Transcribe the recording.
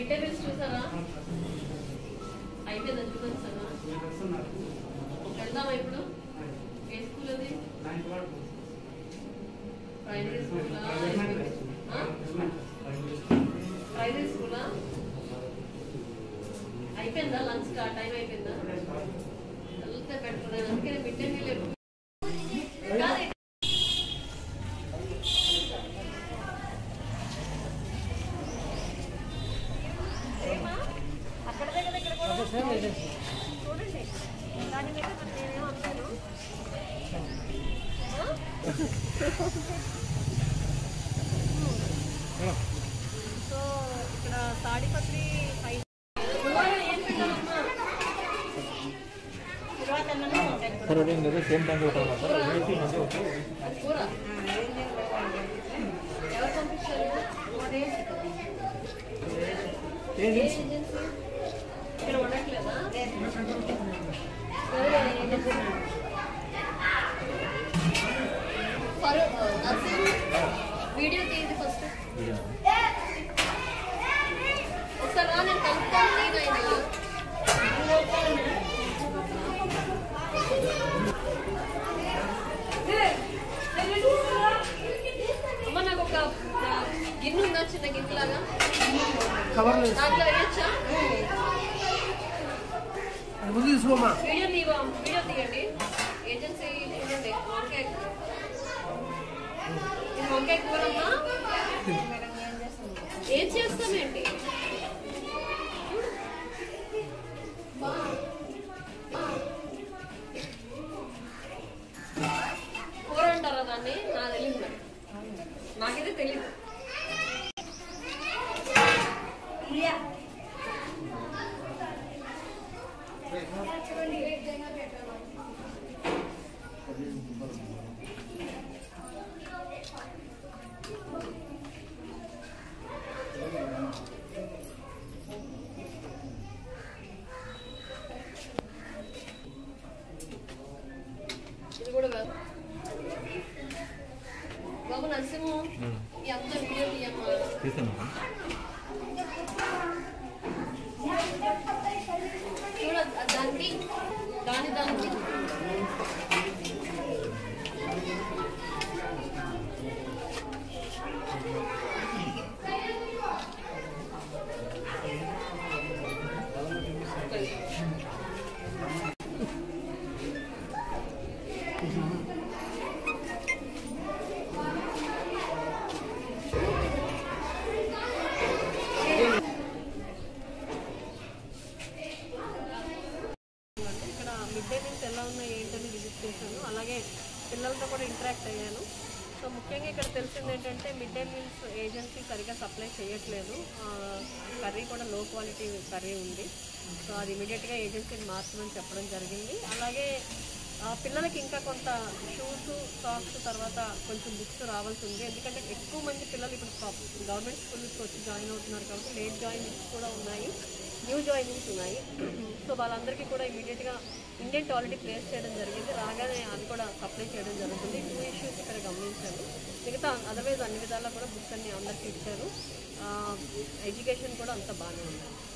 Mid day meals చూసారా అయిపోయిందా చూడండి సార్ వెళ్దామా ఇప్పుడు ఏ స్కూల్ అది ప్రైమరీ స్కూలా ప్రైమరీ స్కూలా అయిపోయిందా లంచ్ టైం అయిపోయిందా వెళ్తే బెటర్ నేను అందుకని మిడ్ డే మీల్ ఎప్పుడు కాదు, ఏమా? అక్కడ దగ్గర దగ్గర కూడా చూడండి దాని మీద మరి నేనేం అంటాను సో ఇక్కడ తాడిపత్రి హై ఏం పెట్టాలమ్మా ಸರ್ ಅದೇ ಹಿಂಗೆ ಸೇಮ್ ಟೈಮ್ ಕೊಟ್ಟಲ್ಲ ಸರ್ అది కూర ఎవరు పంపించారు ఏ ఏజెన్సీ ఇక్కడ ఉండట్లేదా ఎవరు ఏజెన్సీ? ఫరూక్ నర్సింగ్ వీడియో తీయండి ఫస్ట్ ఒకసారి రా నేను కలుపుతాను నేనైనా అమ్మ నాకు ఒక ఆ, గిన్నె ఉందా చిన్న గిన్నెలాగా దాంట్లో వేయచ్చా ముందు తీసుకోమా వీడియో తీవా వీడియో తీయండి ఏజెన్సీ చూడండి వంకాయ ఇది వంకాయ కూరమ్మా ఏం చేస్తామేంటి కూర అంటారా దాన్ని నాకు తెలియదు మరి నాకైతే తెలియదు ఇది కూడా కాదు బాబు నరసింహం ఈ అంతా వీడియో తీయమ్మా తీసాను చూడ దానికి దాని దానికి ఇక్కడ మిడ్ డే మీల్స్ ఎలా ఉన్నాయి ఏంటని విజిట్ చేశాను అలాగే పిల్లలతో కూడా ఇంటరాక్ట్ అయ్యాను సో ముఖ్యంగా ఇక్కడ తెలిసింది ఏంటంటే మిడ్ డే మీల్స్ ఏజెన్సీ సరిగా సప్లై చేయట్లేదు కర్రీ కూడా లో క్వాలిటీ కర్రీ ఉంది సో అది ఇమీడియట్గా ఏజెన్సీని మార్చమని చెప్పడం జరిగింది అలాగే ఆ, పిల్లలకి ఇంకా కొంత షూస్ సాక్స్ తర్వాత కొంచెం బుక్స్ రావాల్సి ఉంది ఎందుకంటే ఎక్కువ మంది పిల్లలు ఇప్పుడు గవర్నమెంట్ స్కూల్స్కి వచ్చి జాయిన్ అవుతున్నారు కాబట్టి లేట్ జాయినింగ్స్ కూడా ఉన్నాయి న్యూ జాయినింగ్స్ ఉన్నాయి సో వాళ్ళందరికీ కూడా ఇమీడియట్గా ఇండియన్ టాయిలెట్ ప్లేస్ చేయడం జరిగింది రాగానే అది కూడా సప్లై చేయడం జరుగుతుంది టూ ఇష్యూస్ ఇక్కడ గమనించాను మిగతా అదర్వైజ్ అన్ని విధాలా కూడా బుక్స్ అన్ని అందరికీ ఇచ్చారు ఎడ్యుకేషన్ కూడా అంత బాగానే ఉంది